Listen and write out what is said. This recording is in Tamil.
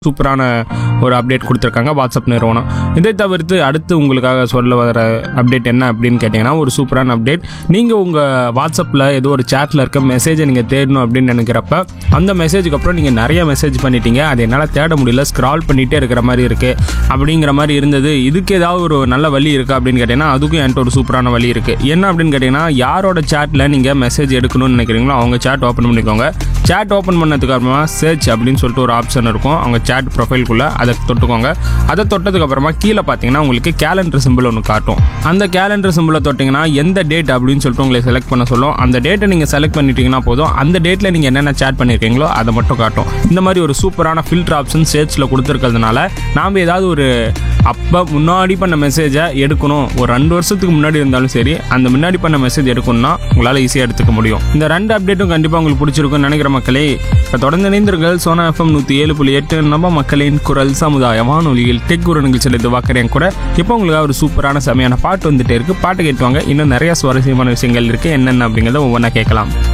சூப்பரான ஒரு அப்டேட் கொடுத்துருக்காங்க வாட்ஸ்அப் நிறுவனம் இதை தவிர்த்து அடுத்து உங்களுக்காக சொல்ல வர அப்டேட் என்ன அப்படின்னு கேட்டிங்கன்னா ஒரு சூப்பரான அப்டேட் நீங்கள் உங்கள் வாட்ஸ்அப்பில் ஏதோ ஒரு சேட்டில் இருக்க மெசேஜை நீங்கள் தேடணும் அப்படின்னு நினைக்கிறப்ப அந்த மெசேஜுக்கு அப்புறம் நீங்கள் நிறைய மெசேஜ் பண்ணிட்டீங்க அது என்னால் தேட முடியல ஸ்க்ரால் பண்ணிகிட்டே இருக்கிற மாதிரி இருக்குது அப்படிங்கிற மாதிரி இருந்தது இதுக்கு ஏதாவது ஒரு நல்ல வழி இருக்கா அப்படின்னு கேட்டிங்கன்னா அதுக்கும் என்கிட்ட ஒரு சூப்பரான வழி இருக்குது என்ன அப்படின்னு கேட்டிங்கன்னா யாரோட சேட்டில் நீங்கள் மெசேஜ் எடுக்கணும்னு நினைக்கிறீங்களோ அவங்க சேட் ஓப்பன் பண்ணிக்கோங்க சேட் ஓப்பன் பண்ணதுக்கு அப்புறமா சர்ச் அப்படின்னு சொல்லிட்டு ஒரு ஆப்ஷன் இருக்கும் அவங்க சேட் ப்ரொஃபைல்குள்ளே அதை தொட்டுக்கோங்க அதை தொட்டதுக்கு அப்புறமா கீழே பார்த்தீங்கன்னா உங்களுக்கு கேலண்டர் சிம்பிள் ஒன்று காட்டும் அந்த கேலண்டர் சிம்பிளை தொட்டிங்கன்னா எந்த டேட் அப்படின்னு சொல்லிட்டு உங்களை செலக்ட் பண்ண சொல்லும் அந்த டேட்டை நீங்கள் செலக்ட் பண்ணிட்டீங்கன்னா போதும் அந்த டேட்டில் நீங்கள் என்னென்ன சேட் பண்ணியிருக்கீங்களோ அதை மட்டும் காட்டும் இந்த மாதிரி ஒரு சூப்பரான ஃபில்டர் ஆப்ஷன் சேர்ச்சில் கொடுத்துருக்கிறதுனால நாம் ஏதாவது ஒரு அப்போ முன்னாடி பண்ண மெசேஜை எடுக்கணும் ஒரு ரெண்டு வருஷத்துக்கு முன்னாடி இருந்தாலும் சரி அந்த முன்னாடி பண்ண மெசேஜ் எடுக்கணும்னா உங்களால் ஈஸியாக எடுத்துக்க முடியும் இந்த ரெண்டு அப்டேட்டும் கண்டிப்பாக உங்களுக்கு பிடிச்சிருக்கும்னு நினைக்கிற மக்களே இப்போ தொடர்ந்து இணைந்தீர்கள் சோனா எஃப்எம் நூற்றி ஏழு புள்ளி எட்டு நம்ம மக்களின் குரல் சமுதாய வானொலியில் டெக் குரு நிகழ்ச்சியில் இது பார்க்குறேன் கூட இப்போ உங்களுக்கு ஒரு சூப்பரான செமையான பாட்டு வந்துட்டே இருக்கு பாட்டு கேட்டுவாங்க இன்னும் நிறைய சுவாரஸ்யமான விஷயங்கள் இருக்கு என்னென்ன அப்படிங்கிறத ஒவ்வொன்றா கேட்கலாம்